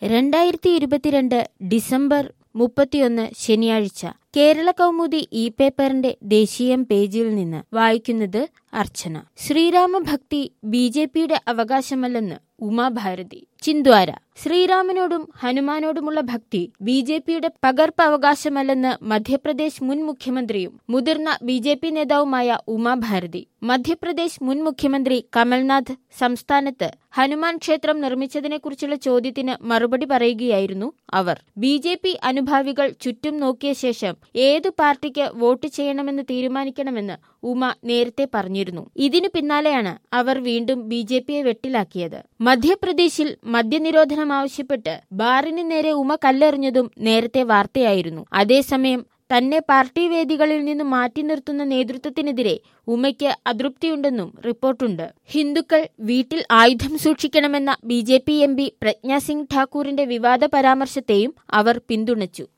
രണ്ടായിരത്തി ഇരുപത്തിരണ്ട് ഡിസംബർ മുപ്പത്തിയൊന്ന് ശനിയാഴ്ച കേരള കൗമുദി ഇ പേപ്പറിന്റെ ദേശീയം പേജിൽ നിന്ന് വായിക്കുന്നത് അർച്ചന ശ്രീരാമഭക്തി ബി ജെ പിയുടെ അവകാശമല്ലെന്ന് ഉമാഭാരതി ചിന്ദ്വാര ശ്രീരാമനോടും ഹനുമാനോടുമുള്ള ഭക്തി ബി ജെ പിയുടെ പകർപ്പവകാശമല്ലെന്ന് മധ്യപ്രദേശ് മുൻ മുഖ്യമന്ത്രിയും മുതിർന്ന ബി ജെ പി നേതാവുമായ ഉമാഭാരതി മധ്യപ്രദേശ് മുൻ മുഖ്യമന്ത്രി കമൽനാഥ് സംസ്ഥാനത്ത് ഹനുമാൻ ക്ഷേത്രം നിർമ്മിച്ചതിനെക്കുറിച്ചുള്ള ചോദ്യത്തിന് മറുപടി പറയുകയായിരുന്നു അവർ ബി ജെ പി അനുഭാവികൾ ചുറ്റും നോക്കിയ ശേഷം ഏതു പാർട്ടിക്ക് വോട്ട് ചെയ്യണമെന്ന് തീരുമാനിക്കണമെന്ന് ഉമ നേരത്തെ പറഞ്ഞിരുന്നു ഇതിനു പിന്നാലെയാണ് അവർ വീണ്ടും ബി ജെ പിയെ വെട്ടിലാക്കിയത് മധ്യപ്രദേശിൽ മദ്യനിരോധനം ആവശ്യപ്പെട്ട് ബാറിന് നേരെ ഉമ കല്ലെറിഞ്ഞതും നേരത്തെ വാർത്തയായിരുന്നു അതേസമയം തന്നെ പാർട്ടി വേദികളിൽ നിന്ന് മാറ്റി നിർത്തുന്ന നേതൃത്വത്തിനെതിരെ ഉമയ്ക്ക് അതൃപ്തിയുണ്ടെന്നും റിപ്പോർട്ടുണ്ട് ഹിന്ദുക്കൾ വീട്ടിൽ ആയുധം സൂക്ഷിക്കണമെന്ന B J P M P Pragya Singh ഠാക്കൂറിന്റെ വിവാദ പരാമർശത്തെയും അവർ പിന്തുണച്ചു